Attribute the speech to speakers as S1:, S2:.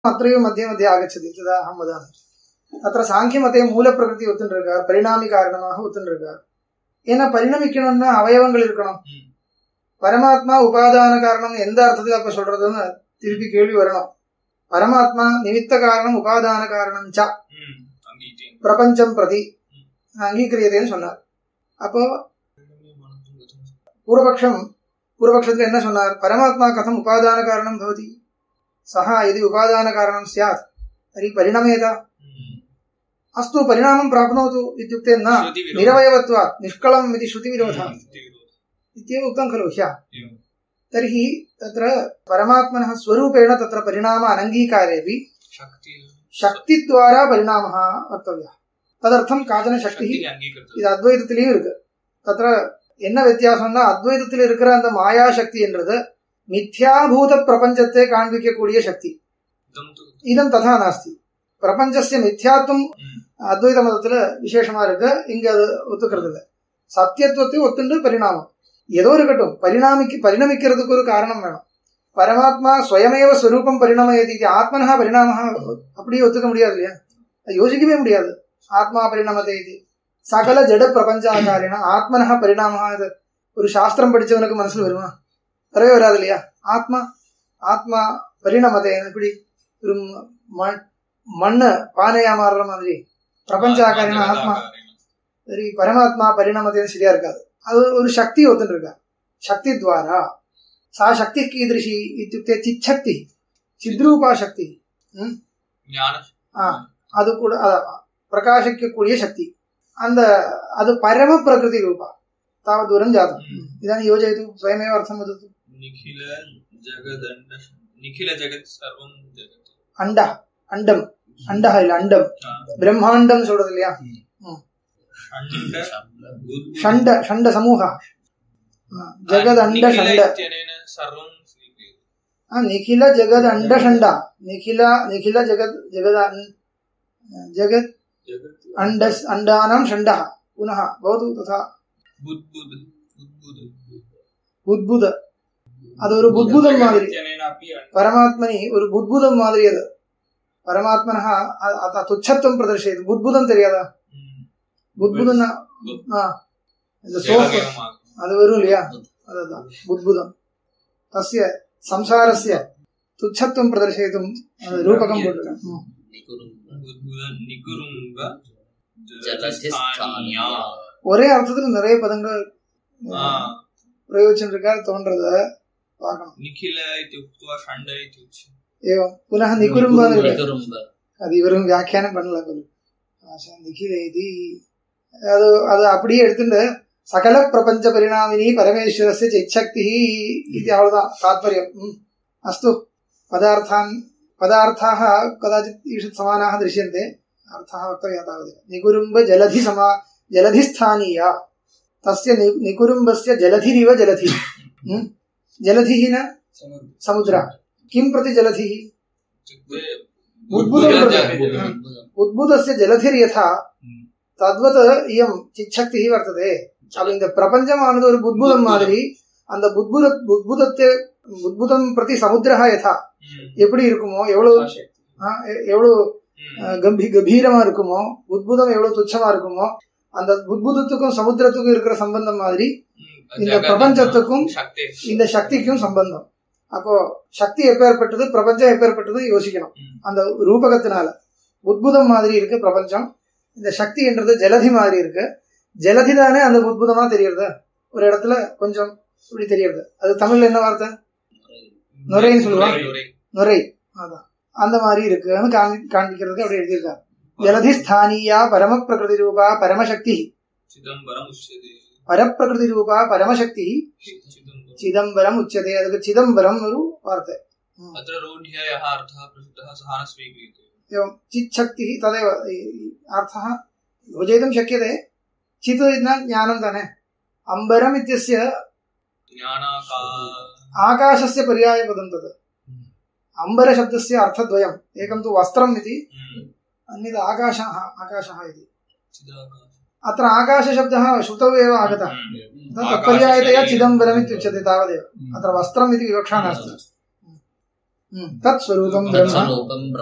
S1: अत्रैव मध्ये मध्ये आगच्छति तदा अहं वदामि अत्र சாங்கியமதே மூலப்பிரகிருதி ஒத்துன்னு இருக்கார் பரிணாமி காரணமாக ஒத்துன்னு இருக்கார் ஏன்னா பரிணமிக்கணும்னா அவயவங்கள் இருக்கணும்
S2: ம்.
S1: பரமாத்மா உபாதான காரணம் எந்த அர்த்தத்தில் அப்ப சொல்றதுன்னு திருப்பி கேள்வி வரணும் பரமாத்மா நிமித்த காரணம் உபாதான காரணம் ச
S2: ம். அங்கீட்டேன்.
S1: பிரபஞ்சம் பிரதி அங்கீகரியதேன்னு சொன்னார் அப்போ பூர்வபக்ஷம் பூர்வபக்ஷத்துல என்ன சொன்னார் பரமாத்மா கதம் உபாதான காரணம் பவதி சஹா यदि உபாதான காரணம் स्यात् तर्हि परिणमेत
S2: ம்.
S1: अस्तु परिणामं प्राप्नोतु इत्युक्ते न
S2: श्रुतिविरोधः।
S1: निरवयवत्वात् निष्कलम् इति श्रुतिविरोधः
S2: ம். श्रुतिविरोधः।
S1: इत्येव उक्तं खलु ह्यः
S2: एवं।
S1: तर्हि तत्र परमात्मनः स्वरूपेण तत्र परिणाम अनङ्गीकारेऽपि
S2: शक्ति
S1: शक्तिद्वारा परिणामः वक्तव्यः तदर्थं काचन शक्तिः
S2: शक्तिः अङ्गीकृतः
S1: இது அத்வைதத்திலையும் இருக்கு தத்திர என்ன வித்தியாசம்னா அத்வைதத்தில் இருக்கிற அந்த மாயா சக்தி என்றது மித்யாபூத பிரபஞ்சத்தை காண்பிக்கக்கூடிய சக்தி
S2: इदं तु
S1: இதம் ததா நாஸ்தி பிரபஞ்சஸ்ய மித்யாத்துவம்
S2: ம்.
S1: அத்வைத மதத்துல விசேஷமா இருக்கு இங்க அது ஒத்துக்கிறது இல்ல சத்தியத்துவத்தை ஒத்துண்டு பரிணாமம் ஏதோ இருக்கட்டும் பரிணாமிக்கு பரிணமிக்கிறதுக்கு ஒரு காரணம் வேணும் பரமாத்மா ஸ்வயமேவ ஸ்வரூபம் பரிணமயதி இது ஆத்மனஹா பரிணாம அப்படியே ஒத்துக்க முடியாது இல்லையா அது யோசிக்கவே முடியாது ஆத்மா பரிணமத்தை இது சகல ஜட பிரபஞ்சாகாரினா ஆத்மனஹா பரிணாம இது ஒரு சாஸ்திரம் படிச்சவனுக்கு மனசுல வருமா வரவே வராது இல்லையா ஆத்மா ஆத்மா பரிணமத்தை எப்படி ஒரு மண் மண்ணு பானையா மாறுற மாதிரி பிரபஞ்ச ஆகாரினா ஆத்மா சரி பரமாத்மா பரிணாமத்தையும் சரியா இருக்காது அது ஒரு சக்தி ஒத்துன்னு இருக்கா சக்தி துவாரா சா சக்தி கீதృశி இத்தியுக்தே சிச்சக்தி சித்ரூபா சக்தி ம்?
S2: ஞான
S1: ஆ, அது கூட அத- பிரகாசிக்கக்கூடிய சக்தி அந்த அது பரம பிரகிருதி ரூபா தாவத் தூரம் ஜாதம்
S2: ம்.
S1: இதானி யோஜயது ஸ்வயமேவ அர்த்தம் வதத்து
S2: निखिल जगदण्ड निखिल जगत् सर्वं जगत्
S1: அண்டா அண்டம் அண்டா இல்ல அண்டம்
S2: हा।
S1: பிரம்மாண்டம் சொல்றது இல்லையா
S2: षण्ड बुद्बुद-
S1: ஷண்ட ஷண்ட சமூக ஜெகத் அண்ட
S2: निखिल
S1: ஷண்ட
S2: इत्यनेन सर्वं स्वीक्रियते
S1: ಆ, ನಿಖಿಲ ಜಗದ್ ಅಂಡ ಷಂಡ ನಿಖಿಲ ನಿಖಿಲ ಜಗದ್ ಜಗದ ಅನ್- ಜಗತ್
S2: जगत्
S1: ಅಂಡ ಅಂಡಾನಾಂ ಷಂಡಃ ಪುನಃ ಭವತು ತಥಾ
S2: बुद्बुद बुद्बुद
S1: புத்புத அது ஒரு புத்புதம் மாதிரி
S2: इत्यनेनापि अण्ड-
S1: பரமாத்மனி ஒரு புத்புதம் மாதிரி அது பரமாத்மனः அ- அ- துச்சத்துவம் பிரதர்ஷயது புத்புதம் தெரியாதா
S2: ம்.
S1: புத்புதம்னா ஆ, இந்த சோப்பு
S2: एवमागतम्।
S1: அது வரும் இல்லையா அதுதான் புத்புதம் தஸ்ய சம்சாரஸ்ய துச்சத்துவம் பிரதர்ஷயித்தும் அது ரூபகம் போட்டிருக்கேன் ம்.
S2: बुद्बुद निकुरुम्ब
S3: ஜலதிஸ்தானியா
S1: ஒரே அர்த்தத்துல நிறைய பதங்கள்
S2: आ,
S1: பிரயோஜனிருக்கார் தோன்றத பார்க்கணும்
S2: निखिल इति उक्त्वा षण्ड इति उच्यते
S1: ஏவம் புனः நிகுரும்பான்னு இருக்கு.
S3: நிகுரும்ப
S1: அது இவரும் வியாக்கியானம் பண்ணல போல ஆசா நிகில இது அது அது அப்படியே எடுத்துட்டு சகல பிரபஞ்ச பரிணாமினி பரமேஸ்வரஸ்ய சிச்சக்தி இது அவ்வளவுதான் தாத்பரியம் ம். அஸ்து பதார்த்தான் பதாर्थाः कदाचित् ईषत् समानाः दृश्यन्ते अर्थः वक्तव्यः तावदेव निकुरुम्ब जलधि समा जलधिस्थानीया तस्य नि निकुरुम्बस्य जलधिरिव जलधि म्? जलधिः न समुद्र किं प्रति जलधिः
S2: इत्युक्ते
S1: बुद्बुदं
S2: बुद्बुद-
S1: प्रति உத்புதஸ்ய ஜலதிர் யதா
S2: ம்.
S1: தத்வத் இயம் சிச்சக்தி வர்த்ததே அப்ப இந்த பிரபஞ்சமானது ஒரு புத்புதம் மாதிரி அந்த புத்புத புத்புதத்தை புத்புதம் பிரதி சமுத்திரா யதா
S2: ம்.
S1: எப்படி இருக்குமோ எவ்வளவு ஆ, எ- எவ்வளவு
S2: ம்.
S1: ஆ, கம்பீ கம்பீரமா இருக்குமோ புத்புதம் எவ்வளவு துச்சமா இருக்குமோ அந்த புத்புதத்துக்கும் சமுத்திரத்துக்கும் இருக்கிற சம்பந்தம் மாதிரி
S2: ம்.
S1: இந்த
S2: ஜகத்
S1: பிரபஞ்சத்துக்கும்
S2: சக்தி
S1: இந்த சக்திக்கும் சம்பந்தம் அப்போ சக்தி எப்பேற்பட்டது பிரபஞ்சம் எப்பேற்பட்டது யோசிக்கணும்
S2: ம்.
S1: அந்த ரூபகத்தினால உத்புதம் மாதிரி இருக்கு பிரபஞ்சம் இந்த சக்தி என்றது ஜலதி மாதிரி இருக்கு ஜலதி தானே அந்த உத்புதமா தெரியறது ஒரு இடத்துல கொஞ்சம் இப்படி தெரியறது அது தமிழ்ல என்ன வார்த்தை நுரைன்னு சொல்லுவாங்க.
S2: நுரை.
S1: நுரை அதான் அந்த மாதிரி இருக்குன்னு காண்பி காண்பிக்கிறதுக்கு அப்படி எழுதியிருக்காரு ஜலதி ஸ்தானியா பரம பிரகிருதி ரூபா பரமசக்தி
S2: சிதம்பரம் உச்சதே
S1: பரப்பிரகிருதி ரூபா பரமசக்தி
S2: சிதம்பரம்
S1: சிதம்பரம் உச்சதே அதுக்கு சிதம்பரம் ஒரு வார்த்தை
S2: अत्र रूढ्यः अर्थः प्रसिद्धः सः न स्वीक्रियते
S1: एवं चिच्छक्तिः तदेव अर्थः योजयितुं शक्यते चित् न ज्ञानं ताने अम्बरम् इत्यस्य
S2: ज्ञानाका
S1: आकाशस्य पर्यायपदं तत् अम्बरशब्दस्य अर्थद्वयम् एकं तु वस्त्रम् इति
S2: हम्म,
S1: अन्यत् आकाशः आकाशः इति
S2: चिदाकाश
S1: अत्र आकाशशब्दः श्रुतौ एव आगतः
S2: हम्म,
S1: तत्पर्यायतया चिदम्बरम् इत्युच्यते तावदेव अत्र वस्त्रम् इति विवक्षा नास्ति ம். தத் ஸ்வரூபம் பிரம்ம
S3: तत्स्वरूपं